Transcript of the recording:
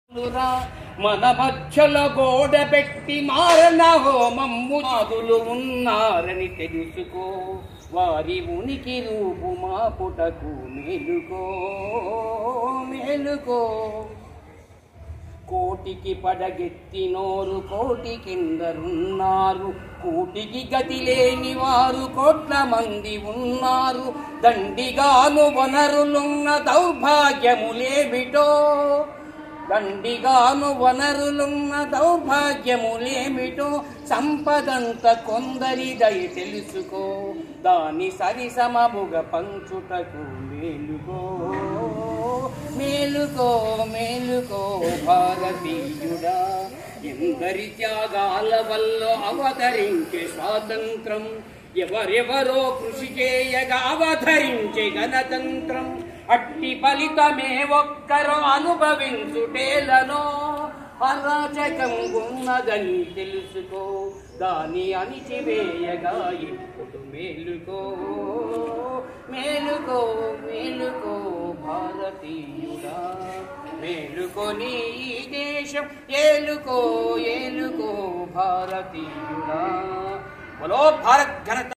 రా మన మధ్యల గోడ పెట్టి మారణ హోమమ్ము నాదులు ఉన్నారని తెలుసుకో వారి ఉనికి రూపు మాపుటకు మేలుకో మేలుకో కోటికి పడగెత్తినోరు కోటి కిందరున్నారు కూటికి గతి లేని వారు కోట్ల మంది ఉన్నారు దండిగాను వనరులున్న దౌర్భాగ్యములేమిటో దండిగాను వనరులున్న దౌర్భాగ్యములేమిటో సంపదంత కొందరిదై తెలుసుకో దాని సరిసమముగ పంచుటకు మేలుకో మేలుకో మేలుకో భారతీయుడా ఎందరి త్యాగాల వల్ల అవతరించే స్వాతంత్రం ఎవరెవరో కృషి చేయగా అవతరించే గణతంత్రం అట్టి ఫలితమే ఒక్కరో అనుభవించుటేలను అరాచకం ఉన్నదని తెలుసుకో దాని అణిచివేయగా ఇప్పుడు మేలుకో మేలుకో మేలుకో భారతీయుడా మేలుకొని ఈ దేశం ఏలుకో ఏలుకో భారతీయుడా బలో భారత్ ఘనత